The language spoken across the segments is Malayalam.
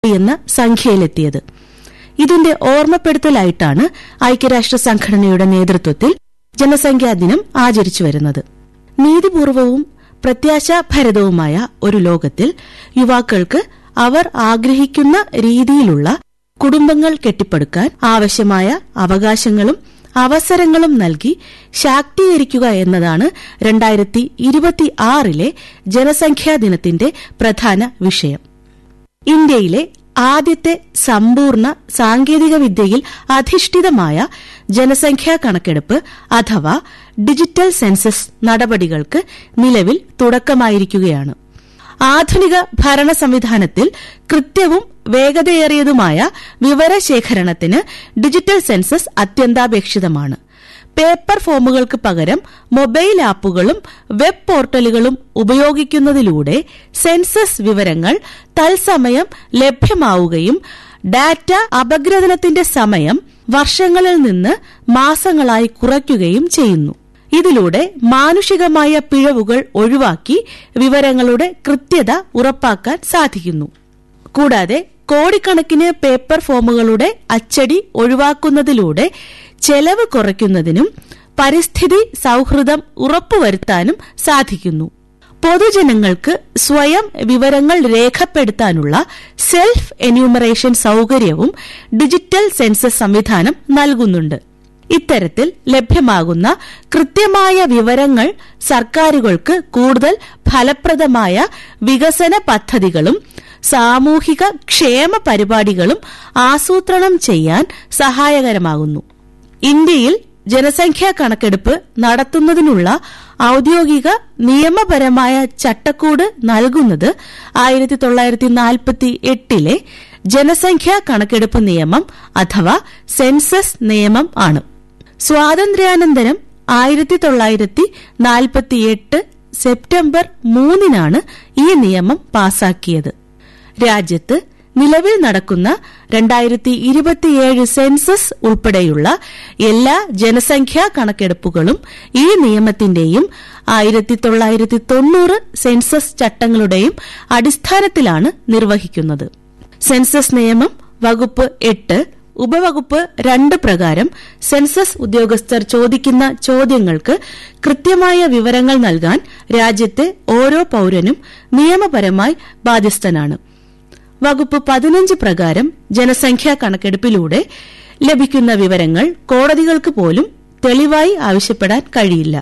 എന്ന സംഖ്യയിലെത്തിയത് ഇതിന്റെ ഓർമ്മപ്പെടുത്തലായിട്ടാണ് ഐക്യരാഷ്ട്ര സംഘടനയുടെ നേതൃത്വത്തിൽ ജനസംഖ്യാ ദിനം ആചരിച്ചു വരുന്നത് നീതിപൂർവവും പ്രത്യാശാഭരിതവുമായ ഒരു ലോകത്തിൽ യുവാക്കൾക്ക് അവർ ആഗ്രഹിക്കുന്ന രീതിയിലുള്ള കുടുംബങ്ങൾ കെട്ടിപ്പടുക്കാൻ ആവശ്യമായ അവകാശങ്ങളും അവസരങ്ങളും നൽകി ശാക്തീകരിക്കുക എന്നതാണ് രണ്ടായിരത്തി ഇരുപത്തിയാറിലെ ജനസംഖ്യാ ദിനത്തിന്റെ പ്രധാന വിഷയം ഇന്ത്യയിലെ ആദ്യത്തെ സമ്പൂർണ്ണ സാങ്കേതിക വിദ്യയിൽ അധിഷ്ഠിതമായ ജനസംഖ്യാ കണക്കെടുപ്പ് അഥവാ ഡിജിറ്റൽ സെൻസസ് നടപടികൾക്ക് നിലവിൽ തുടക്കമായിരിക്കുകയാണ് ആധുനിക ഭരണ സംവിധാനത്തിൽ കൃത്യവും വേഗതയേറിയതുമായ വിവരശേഖരണത്തിന് ഡിജിറ്റൽ സെൻസസ് അത്യന്താപേക്ഷിതമാണ് പേപ്പർ ഫോമുകൾക്ക് പകരം മൊബൈൽ ആപ്പുകളും വെബ് പോർട്ടലുകളും ഉപയോഗിക്കുന്നതിലൂടെ സെൻസസ് വിവരങ്ങൾ തത്സമയം ലഭ്യമാവുകയും ഡാറ്റ അപഗ്രഥനത്തിന്റെ സമയം വർഷങ്ങളിൽ നിന്ന് മാസങ്ങളായി കുറയ്ക്കുകയും ചെയ്യുന്നു ഇതിലൂടെ മാനുഷികമായ പിഴവുകൾ ഒഴിവാക്കി വിവരങ്ങളുടെ കൃത്യത ഉറപ്പാക്കാൻ സാധിക്കുന്നു കൂടാതെ കോടിക്കണക്കിന് പേപ്പർ ഫോമുകളുടെ അച്ചടി ഒഴിവാക്കുന്നതിലൂടെ ചെലവ് കുറയ്ക്കുന്നതിനും പരിസ്ഥിതി സൌഹൃദം ഉറപ്പുവരുത്താനും സാധിക്കുന്നു പൊതുജനങ്ങൾക്ക് സ്വയം വിവരങ്ങൾ രേഖപ്പെടുത്താനുള്ള സെൽഫ് എന്യൂമറേഷൻ സൌകര്യവും ഡിജിറ്റൽ സെൻസസ് സംവിധാനം നൽകുന്നുണ്ട് ഇത്തരത്തിൽ ലഭ്യമാകുന്ന കൃത്യമായ വിവരങ്ങൾ സർക്കാരുകൾക്ക് കൂടുതൽ ഫലപ്രദമായ വികസന പദ്ധതികളും സാമൂഹിക ക്ഷേമ പരിപാടികളും ആസൂത്രണം ചെയ്യാൻ സഹായകരമാകുന്നു ഇന്ത്യയിൽ ജനസംഖ്യാ കണക്കെടുപ്പ് നടത്തുന്നതിനുള്ള ഔദ്യോഗിക നിയമപരമായ ചട്ടക്കൂട് നൽകുന്നത് ആയിരത്തി തൊള്ളായിരത്തി നാൽപ്പത്തി എട്ടിലെ ജനസംഖ്യാ കണക്കെടുപ്പ് നിയമം അഥവാ സെൻസസ് നിയമം ആണ് സ്വാതന്ത്ര്യാനന്തരം ആയിരത്തി തൊള്ളായിരത്തി നാൽപ്പത്തിയെട്ട് സെപ്റ്റംബർ മൂന്നിനാണ് ഈ നിയമം പാസാക്കിയത് രാജ്യത്ത് നിലവിൽ നടക്കുന്ന രണ്ടായിരത്തി ഇരുപത്തിയേഴ് സെൻസസ് ഉൾപ്പെടെയുള്ള എല്ലാ ജനസംഖ്യാ കണക്കെടുപ്പുകളും ഈ നിയമത്തിന്റെയും ആയിരത്തി തൊള്ളായിരത്തി തൊണ്ണൂറ് സെൻസസ് ചട്ടങ്ങളുടെയും അടിസ്ഥാനത്തിലാണ് നിർവഹിക്കുന്നത് സെൻസസ് നിയമം വകുപ്പ് എട്ട് ഉപവകുപ്പ് രണ്ട് പ്രകാരം സെൻസസ് ഉദ്യോഗസ്ഥർ ചോദിക്കുന്ന ചോദ്യങ്ങൾക്ക് കൃത്യമായ വിവരങ്ങൾ നൽകാൻ രാജ്യത്തെ ഓരോ പൌരനും നിയമപരമായി ബാധ്യസ്ഥനാണ് വകുപ്പ് പതിനഞ്ച് പ്രകാരം ജനസംഖ്യാ കണക്കെടുപ്പിലൂടെ ലഭിക്കുന്ന വിവരങ്ങൾ കോടതികൾക്ക് പോലും തെളിവായി ആവശ്യപ്പെടാൻ കഴിയില്ല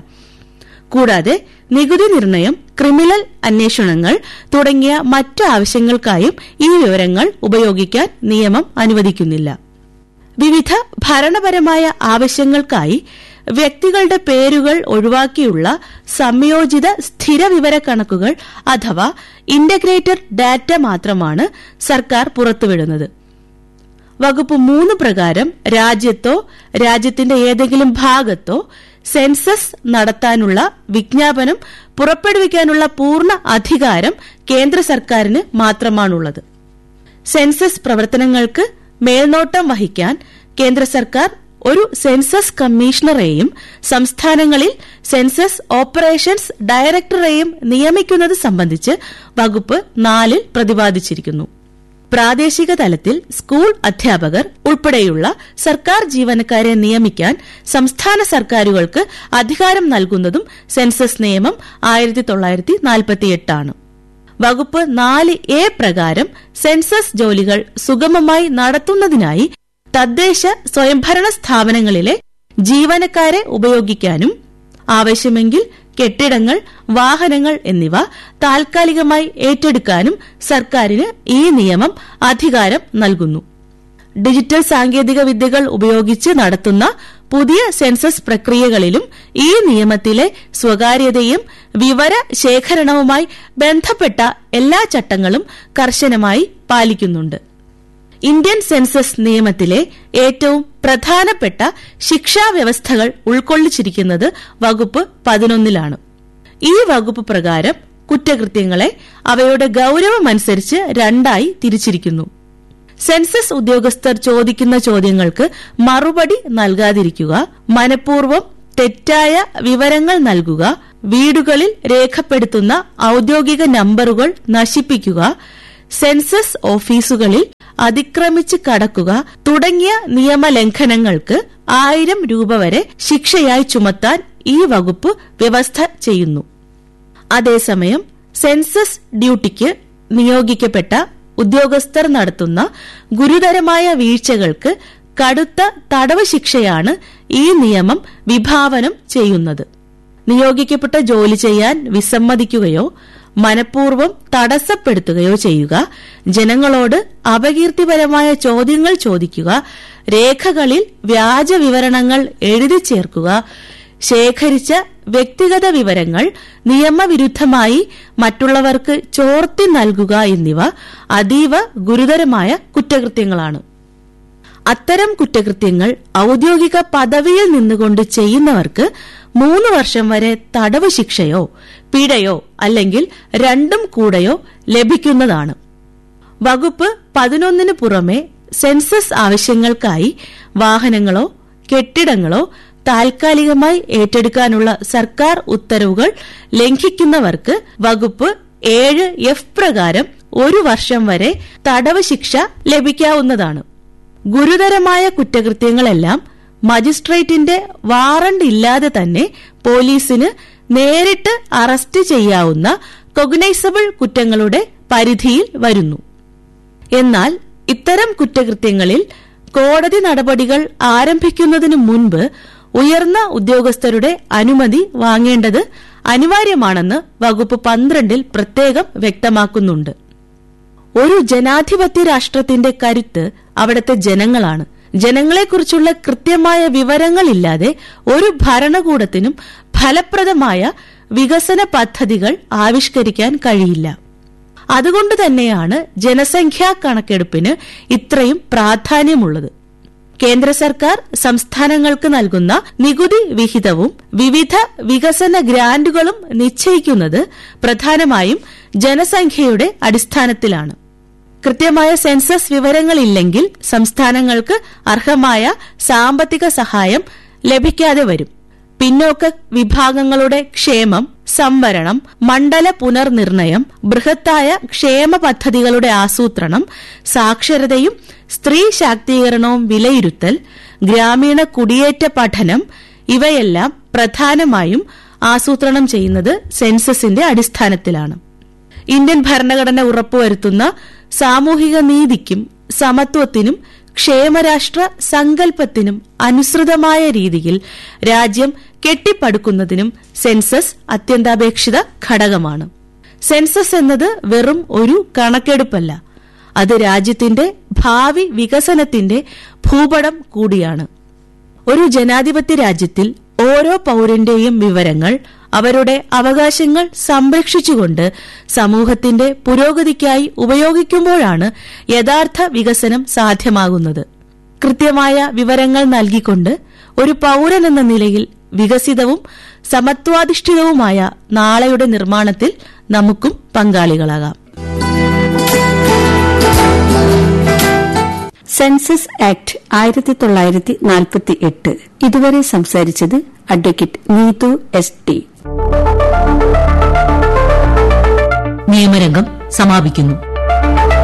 കൂടാതെ നികുതി നിർണയം ക്രിമിനൽ അന്വേഷണങ്ങൾ തുടങ്ങിയ മറ്റ് ആവശ്യങ്ങൾക്കായും ഈ വിവരങ്ങൾ ഉപയോഗിക്കാൻ നിയമം അനുവദിക്കുന്നില്ല വിവിധ ഭരണപരമായ ആവശ്യങ്ങൾക്കായി വ്യക്തികളുടെ പേരുകൾ ഒഴിവാക്കിയുള്ള സംയോജിത സ്ഥിര വിവരക്കണക്കുകൾ അഥവാ ഇന്റഗ്രേറ്റഡ് ഡാറ്റ മാത്രമാണ് സർക്കാർ പുറത്തുവിടുന്നത് വകുപ്പ് മൂന്ന് പ്രകാരം രാജ്യത്തോ രാജ്യത്തിന്റെ ഏതെങ്കിലും ഭാഗത്തോ സെൻസസ് നടത്താനുള്ള വിജ്ഞാപനം പുറപ്പെടുവിക്കാനുള്ള പൂർണ്ണ അധികാരം കേന്ദ്ര സർക്കാരിന് മാത്രമാണുള്ളത് സെൻസസ് പ്രവർത്തനങ്ങൾക്ക് മേൽനോട്ടം വഹിക്കാൻ കേന്ദ്ര സർക്കാർ ഒരു സെൻസസ് കമ്മീഷണറെയും സംസ്ഥാനങ്ങളിൽ സെൻസസ് ഓപ്പറേഷൻസ് ഡയറക്ടറെയും നിയമിക്കുന്നത് സംബന്ധിച്ച് വകുപ്പ് നാലിൽ പ്രതിപാദിച്ചിരിക്കുന്നു പ്രാദേശിക തലത്തിൽ സ്കൂൾ അധ്യാപകർ ഉൾപ്പെടെയുള്ള സർക്കാർ ജീവനക്കാരെ നിയമിക്കാൻ സംസ്ഥാന സർക്കാരുകൾക്ക് അധികാരം നൽകുന്നതും സെൻസസ് നിയമം ആയിരത്തി തൊള്ളായിരത്തി നാൽപ്പത്തിയെട്ടാണ് വകുപ്പ് നാല് എ പ്രകാരം സെൻസസ് ജോലികൾ സുഗമമായി നടത്തുന്നതിനായി തദ്ദേശ സ്വയംഭരണ സ്ഥാപനങ്ങളിലെ ജീവനക്കാരെ ഉപയോഗിക്കാനും ആവശ്യമെങ്കിൽ കെട്ടിടങ്ങൾ വാഹനങ്ങൾ എന്നിവ താൽക്കാലികമായി ഏറ്റെടുക്കാനും സർക്കാരിന് ഈ നിയമം അധികാരം നൽകുന്നു ഡിജിറ്റൽ സാങ്കേതിക വിദ്യകൾ ഉപയോഗിച്ച് നടത്തുന്ന പുതിയ സെൻസസ് പ്രക്രിയകളിലും ഈ നിയമത്തിലെ സ്വകാര്യതയും വിവര ശേഖരണവുമായി ബന്ധപ്പെട്ട എല്ലാ ചട്ടങ്ങളും കർശനമായി പാലിക്കുന്നുണ്ട് ഇന്ത്യൻ സെൻസസ് നിയമത്തിലെ ഏറ്റവും പ്രധാനപ്പെട്ട ശിക്ഷാ വ്യവസ്ഥകൾ ഉൾക്കൊള്ളിച്ചിരിക്കുന്നത് വകുപ്പ് പതിനൊന്നിലാണ് ഈ വകുപ്പ് പ്രകാരം കുറ്റകൃത്യങ്ങളെ അവയുടെ ഗൌരവമനുസരിച്ച് രണ്ടായി തിരിച്ചിരിക്കുന്നു സെൻസസ് ഉദ്യോഗസ്ഥർ ചോദിക്കുന്ന ചോദ്യങ്ങൾക്ക് മറുപടി നൽകാതിരിക്കുക മനഃപൂർവ്വം തെറ്റായ വിവരങ്ങൾ നൽകുക വീടുകളിൽ രേഖപ്പെടുത്തുന്ന ഔദ്യോഗിക നമ്പറുകൾ നശിപ്പിക്കുക സെൻസസ് ഓഫീസുകളിൽ അതിക്രമിച്ച് കടക്കുക തുടങ്ങിയ നിയമലംഘനങ്ങൾക്ക് ആയിരം രൂപ വരെ ശിക്ഷയായി ചുമത്താൻ ഈ വകുപ്പ് വ്യവസ്ഥ ചെയ്യുന്നു അതേസമയം സെൻസസ് ഡ്യൂട്ടിക്ക് നിയോഗിക്കപ്പെട്ട ഉദ്യോഗസ്ഥർ നടത്തുന്ന ഗുരുതരമായ വീഴ്ചകൾക്ക് കടുത്ത തടവ് ശിക്ഷയാണ് ഈ നിയമം വിഭാവനം ചെയ്യുന്നത് നിയോഗിക്കപ്പെട്ട ജോലി ചെയ്യാൻ വിസമ്മതിക്കുകയോ മനഃപൂർവ്വം തടസ്സപ്പെടുത്തുകയോ ചെയ്യുക ജനങ്ങളോട് അപകീർത്തിപരമായ ചോദ്യങ്ങൾ ചോദിക്കുക രേഖകളിൽ വ്യാജ വിവരണങ്ങൾ എഴുതി ചേർക്കുക ശേഖരിച്ച വ്യക്തിഗത വിവരങ്ങൾ നിയമവിരുദ്ധമായി മറ്റുള്ളവർക്ക് ചോർത്തി നൽകുക എന്നിവ അതീവ ഗുരുതരമായ കുറ്റകൃത്യങ്ങളാണ് അത്തരം കുറ്റകൃത്യങ്ങൾ ഔദ്യോഗിക പദവിയിൽ നിന്നുകൊണ്ട് ചെയ്യുന്നവർക്ക് മൂന്ന് വർഷം വരെ തടവ് ശിക്ഷയോ പിഴയോ അല്ലെങ്കിൽ രണ്ടും കൂടെയോ ലഭിക്കുന്നതാണ് വകുപ്പ് പതിനൊന്നിന് പുറമെ സെൻസസ് ആവശ്യങ്ങൾക്കായി വാഹനങ്ങളോ കെട്ടിടങ്ങളോ താൽക്കാലികമായി ഏറ്റെടുക്കാനുള്ള സർക്കാർ ഉത്തരവുകൾ ലംഘിക്കുന്നവർക്ക് വകുപ്പ് ഏഴ് എഫ് പ്രകാരം ഒരു വർഷം വരെ തടവ് ശിക്ഷ ലഭിക്കാവുന്നതാണ് ഗുരുതരമായ കുറ്റകൃത്യങ്ങളെല്ലാം മജിസ്ട്രേറ്റിന്റെ വാറണ്ട് ഇല്ലാതെ തന്നെ പോലീസിന് നേരിട്ട് അറസ്റ്റ് ചെയ്യാവുന്ന കൊഗ്നൈസബിൾ കുറ്റങ്ങളുടെ പരിധിയിൽ വരുന്നു എന്നാൽ ഇത്തരം കുറ്റകൃത്യങ്ങളിൽ കോടതി നടപടികൾ ആരംഭിക്കുന്നതിന് മുൻപ് ഉയർന്ന ഉദ്യോഗസ്ഥരുടെ അനുമതി വാങ്ങേണ്ടത് അനിവാര്യമാണെന്ന് വകുപ്പ് പന്ത്രണ്ടിൽ പ്രത്യേകം വ്യക്തമാക്കുന്നുണ്ട് ഒരു ജനാധിപത്യ രാഷ്ട്രത്തിന്റെ കരുത്ത് അവിടുത്തെ ജനങ്ങളാണ് ജനങ്ങളെക്കുറിച്ചുള്ള കൃത്യമായ വിവരങ്ങളില്ലാതെ ഒരു ഭരണകൂടത്തിനും ഫലപ്രദമായ വികസന പദ്ധതികൾ ആവിഷ്കരിക്കാൻ കഴിയില്ല അതുകൊണ്ട് തന്നെയാണ് ജനസംഖ്യാ കണക്കെടുപ്പിന് ഇത്രയും പ്രാധാന്യമുള്ളത് കേന്ദ്ര സർക്കാർ സംസ്ഥാനങ്ങൾക്ക് നൽകുന്ന നികുതി വിഹിതവും വിവിധ വികസന ഗ്രാന്റുകളും നിശ്ചയിക്കുന്നത് പ്രധാനമായും ജനസംഖ്യയുടെ അടിസ്ഥാനത്തിലാണ് കൃത്യമായ സെൻസസ് വിവരങ്ങളില്ലെങ്കിൽ സംസ്ഥാനങ്ങൾക്ക് അർഹമായ സാമ്പത്തിക സഹായം ലഭിക്കാതെ വരും പിന്നോക്ക വിഭാഗങ്ങളുടെ ക്ഷേമം സംവരണം മണ്ഡല പുനർനിർണയം ബൃഹത്തായ ക്ഷേമ പദ്ധതികളുടെ ആസൂത്രണം സാക്ഷരതയും സ്ത്രീ ശാക്തീകരണവും വിലയിരുത്തൽ ഗ്രാമീണ കുടിയേറ്റ പഠനം ഇവയെല്ലാം പ്രധാനമായും ആസൂത്രണം ചെയ്യുന്നത് സെൻസസിന്റെ അടിസ്ഥാനത്തിലാണ് ഇന്ത്യൻ ഭരണഘടന ഉറപ്പുവരുത്തുന്ന സാമൂഹിക നീതിക്കും സമത്വത്തിനും ക്ഷേമരാഷ്ട്ര സങ്കല്പത്തിനും അനുസൃതമായ രീതിയിൽ രാജ്യം കെട്ടിപ്പടുക്കുന്നതിനും സെൻസസ് അത്യന്താപേക്ഷിത ഘടകമാണ് സെൻസസ് എന്നത് വെറും ഒരു കണക്കെടുപ്പല്ല അത് രാജ്യത്തിന്റെ ഭാവി വികസനത്തിന്റെ ഭൂപടം കൂടിയാണ് ഒരു ജനാധിപത്യ രാജ്യത്തിൽ ഓരോ പൌരന്റെയും വിവരങ്ങൾ അവരുടെ അവകാശങ്ങൾ സംരക്ഷിച്ചുകൊണ്ട് സമൂഹത്തിന്റെ പുരോഗതിക്കായി ഉപയോഗിക്കുമ്പോഴാണ് യഥാർത്ഥ വികസനം സാധ്യമാകുന്നത് കൃത്യമായ വിവരങ്ങൾ നൽകിക്കൊണ്ട് ഒരു പൌരൻ എന്ന നിലയിൽ വികസിതവും സമത്വാധിഷ്ഠിതവുമായ നാളെയുടെ നിർമ്മാണത്തിൽ നമുക്കും പങ്കാളികളാകാം സെൻസസ് ആക്ട് ആയിരത്തി തൊള്ളായിരത്തി നാൽപ്പത്തി എട്ട് ഇതുവരെ സംസാരിച്ചത് അഡ്വക്കേറ്റ് നീതു എസ് ടി നിയമരംഗം സമാപിക്കുന്നു